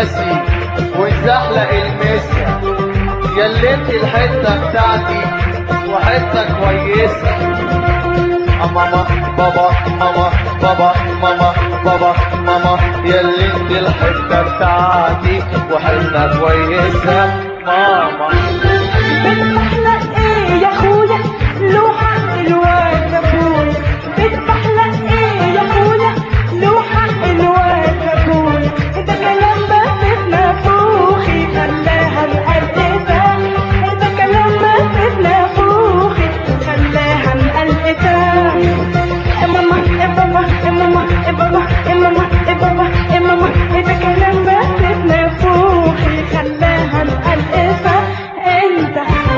نفسي واتزحلق المسا ياللي انت الحتة بتاعتي وحتة كويسة آه ماما بابا ماما بابا ماما بابا ماما ياللي انت الحتة بتاعتي وحتة كويسة ماما بتحلق ايه يا اخويا لوحة الواد ابويا بتحلق ايه يا اخويا لوحة الواد ابويا ده كلام بس في نافوخي خلاها مقلقة ده كلام بس في نافوخي خلاها مقلقة يا ماما يا بابا يا ماما يا بابا يا ماما يا بابا يا ماما ده كلام بس في نافوخي خلاها مقلقة انت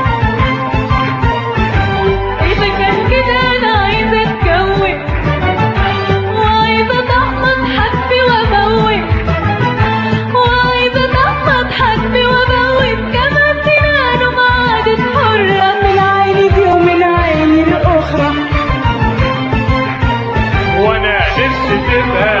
إذا كان كده أنا عايزة أتجوز وعايزة أضحط حبي وأموت وعايزة أضحط حبي وأموت كمان سنانه ما عادت حرة من عيني دي ومن عيني الأخرى وانا نفسي تبقى